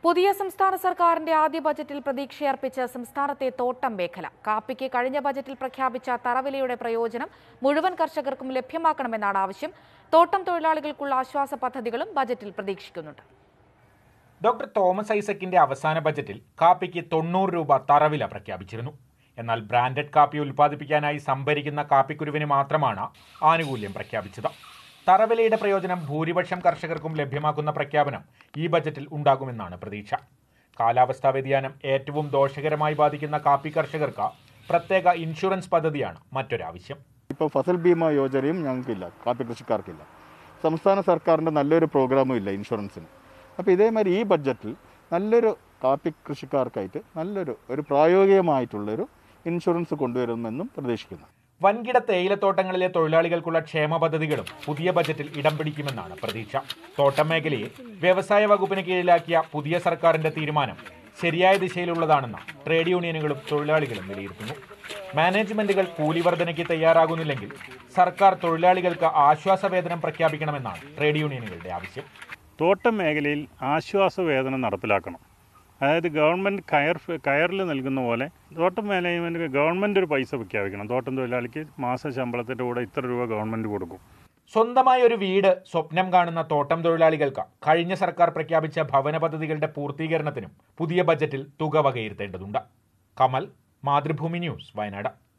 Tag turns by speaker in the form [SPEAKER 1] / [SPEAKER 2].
[SPEAKER 1] പുതിയ സംസ്ഥാന സർക്കാരിന്റെ ആദ്യ ബജറ്റിൽ പ്രതീക്ഷയർപ്പിച്ച് സംസ്ഥാനത്തെ തോട്ടം മേഖല കാപ്പിക്ക് കഴിഞ്ഞ ബജറ്റിൽ പ്രഖ്യാപിച്ച തറവിലയുടെ പ്രയോജനം മുഴുവൻ കർഷകർക്കും ലഭ്യമാക്കണമെന്നാണ് ആവശ്യം തോട്ടം തൊഴിലാളികൾക്കുള്ള ആശ്വാസ പദ്ധതികളും ബജറ്റിൽ പ്രതീക്ഷിക്കുന്നുണ്ട്
[SPEAKER 2] ഡോക്ടർ തോമസ് ഐസക്കിന്റെ അവസാന ബജറ്റിൽ കാപ്പിക്ക് തൊണ്ണൂറ് രൂപ തറവില പ്രഖ്യാപിച്ചിരുന്നു എന്നാൽ ബ്രാൻഡഡ് കാപ്പി ഉൽപ്പാദിപ്പിക്കാനായി സംഭരിക്കുന്ന കാപ്പിക്കുരുവിന് മാത്രമാണ് ആനുകൂല്യം പ്രഖ്യാപിച്ചത് തറവിലയുടെ പ്രയോജനം ഭൂരിപക്ഷം കർഷകർക്കും ലഭ്യമാക്കുന്ന പ്രഖ്യാപനം ഈ ബജറ്റിൽ ഉണ്ടാകുമെന്നാണ് പ്രതീക്ഷ കാലാവസ്ഥാ വ്യതിയാനം ഏറ്റവും ദോഷകരമായി ബാധിക്കുന്ന കാപ്പി കർഷകർക്ക് പ്രത്യേക ഇൻഷുറൻസ് പദ്ധതിയാണ് മറ്റൊരാവശ്യം
[SPEAKER 3] ഇപ്പോൾ ഫസൽ ബീമ യോജനയും ഞങ്ങൾക്കില്ല കാപ്പി കൃഷിക്കാർക്കില്ല സംസ്ഥാന സർക്കാരിൻ്റെ നല്ലൊരു പ്രോഗ്രാമും ഇല്ല ഇൻഷുറൻസിന് അപ്പോൾ ഇതേമാതിരി ഈ ബഡ്ജറ്റിൽ നല്ലൊരു കാപ്പി കൃഷിക്കാർക്കായിട്ട് നല്ലൊരു ഒരു പ്രായോഗികമായിട്ടുള്ളൊരു ഇൻഷുറൻസ് കൊണ്ടുവരുമെന്നും പ്രതീക്ഷിക്കുന്നു
[SPEAKER 2] വൻകിട തേയിലത്തോട്ടങ്ങളിലെ തൊഴിലാളികൾക്കുള്ള ക്ഷേമ പദ്ധതികളും പുതിയ ബജറ്റിൽ ഇടം പിടിക്കുമെന്നാണ് പ്രതീക്ഷ തോട്ടം മേഖലയെ വ്യവസായ വകുപ്പിന് കീഴിലാക്കിയ പുതിയ സർക്കാരിന്റെ തീരുമാനം ശരിയായ ദിശയിലുള്ളതാണെന്ന് ട്രേഡ് യൂണിയനുകളും തൊഴിലാളികളും വിലയിരുത്തുന്നു മാനേജ്മെന്റുകൾ കൂലി വർധനയ്ക്ക് തയ്യാറാകുന്നില്ലെങ്കിൽ സർക്കാർ തൊഴിലാളികൾക്ക് ആശ്വാസവേതനം പ്രഖ്യാപിക്കണമെന്നാണ് ട്രേഡ് യൂണിയനുകളുടെ ആവശ്യം
[SPEAKER 4] തോട്ടം മേഖലയിൽ ആശ്വാസവേതനം നടപ്പിലാക്കണം അതായത് ഗവൺമെൻറ് കയർ കയറിൽ നൽകുന്ന പോലെ തോട്ടം മേഖലയിൽ ഗവൺമെൻറ് ഒരു പൈസ പ്രഖ്യാപിക്കണം തോട്ടം തൊഴിലാളിക്ക് മാസ ശമ്പളത്തിൻ്റെ കൂടെ ഇത്ര രൂപ ഗവൺമെൻറ് കൊടുക്കും
[SPEAKER 2] സ്വന്തമായ ഒരു വീട് സ്വപ്നം കാണുന്ന തോട്ടം തൊഴിലാളികൾക്ക് കഴിഞ്ഞ സർക്കാർ പ്രഖ്യാപിച്ച ഭവന പദ്ധതികളുടെ പൂർത്തീകരണത്തിനും പുതിയ ബജറ്റിൽ തുക വകയിരുത്തേണ്ടതുണ്ട് കമൽ മാതൃഭൂമി ന്യൂസ് വയനാട്